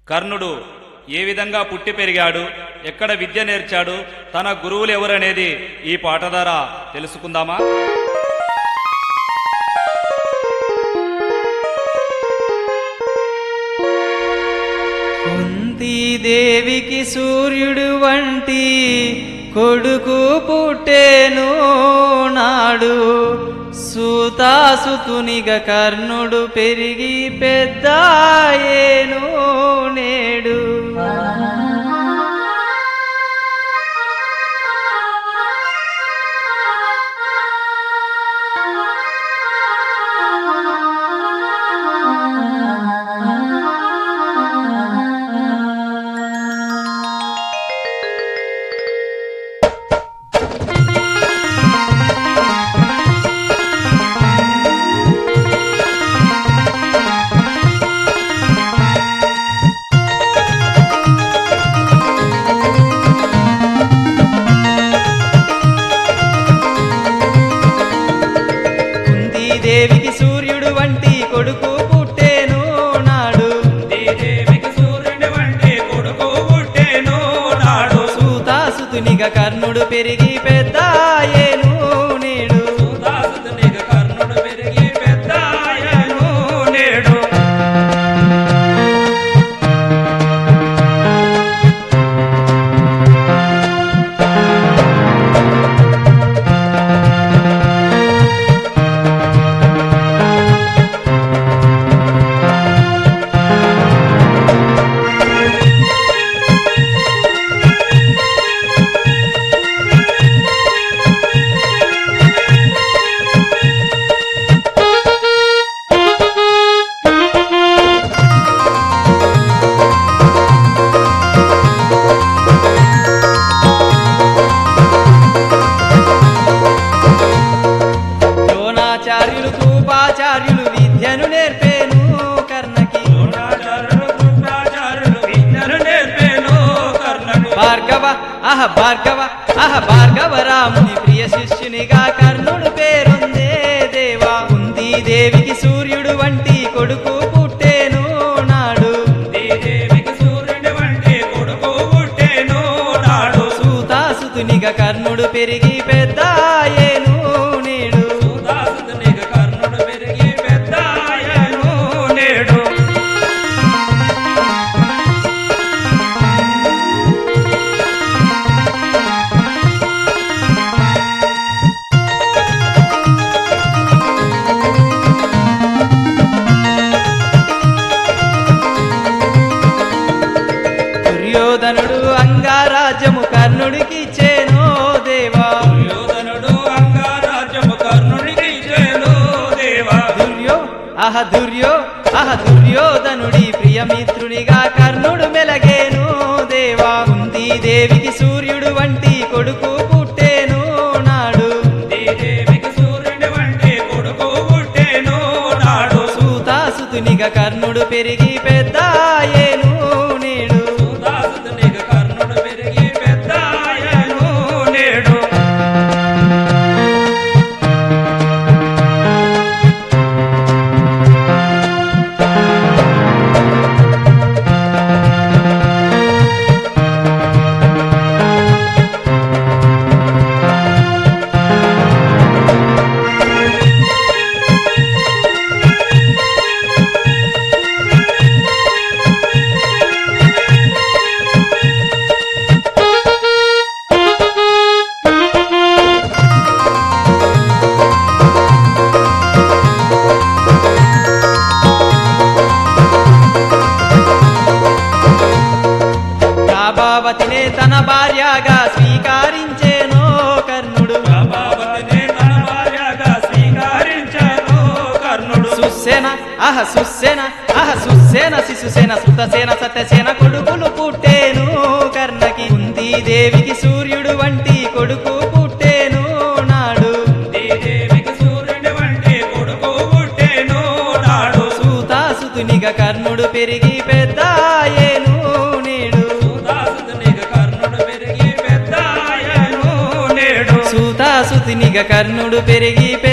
కర్ణుడు ఏ విధంగా పుట్టి పెరిగాడు ఎక్కడ విద్య నేర్చాడు తన గురువులు ఎవరనేది ఈ పాట ద్వారా తెలుసుకుందామా దేవికి సూర్యుడు వంటి కొడుకు పుట్టేను నాడు సూతాసుతునిగ కర్ణుడు పెరిగి పెద్దాయేను నేడు దేవికి సూర్యుడు వంటి కొడుకు పుట్టేను నాడు దేవికి సూర్యుని వంటి కొడుకు పుట్టెను నాడు సూతాసుతునిగ కర్ణుడు పెరిగి పెద్దాయేను నేడు సుదాసునిగా కర్ణుడు పెరిగి పెద్దాయను నేడు ద్రోణాచార్యులు కూపాచార్యులు విద్యను నేర్పేను కర్ణకి ద్రోణాచార్యులు కృపాచార్యులు విద్యను నేర్పేను కర్ణుడు భార్గవ అహ భార్గవ అహ భార్గవ రాముని ప్రియ శిష్యునిగా కర్ణుడు పేరొందే దేవా ఉంది దేవికి సూర్యుడు వంటి కొడుకు పుట్టేను నాడు దేవికి సూర్యుని వంటి కొడుకు పుట్టెను నాడు సూతాసుతునిగా కర్ణుడు పెరిగి పెద్దాయేను నేడు సుదాసునిగా కర్ణుడు పెరిగి పెద్దాయను నేడు దుర్యోధనుడు అంగారాజ్యము కర్ణుడికి చేనో దేవా దుర్యోధనుడు అంగరాజ్యము కర్ణునికి ఇచ్చేను దేవా దుర్యో అహ దుర్యో అహ దుర్యోధనుడి ప్రియమిత్రునిగా కర్ణుడు మెలగేను దేవా కుంతి దేవికి సూర్యుడు వంటి కొడుకు పుట్టేను నాడు దేవికి సూర్యుని వంటి కొడుకు పుట్టెను నాడు సూతాసుతునిగా కర్ణుడు పెరిగి పెద్దాయేను నేడు సుదాసునిగా కర్ణుడు పెరిగి పెద్దాయను నేడు ప్రభావతినే తన భార్యగా స్వీకరించేనో కర్ణుడు ప్రభావతిని తన భార్యగా స్వీకరించాను కర్ణుడు సుసేన అహ సుసేన అహ సుసేన శిశుసేన సుతసేన సత్యసేన కొడుకులు పుట్టేను కర్ణకి కుంతి దేవికి సూర్యుడు వంటి కొడుకు పుట్టేను నాడు దేవికి సూర్యుని వంటి కొడుకు పుట్టెను నాడు సూతాసుతునిగా కర్ణుడు పెరిగి పెద్దాయేను నేడు సుదాసునిగా కర్ణుడు పెరిగి పెద్దాయను నేడు సూతాసుతునిగా కర్ణుడు పెరిగి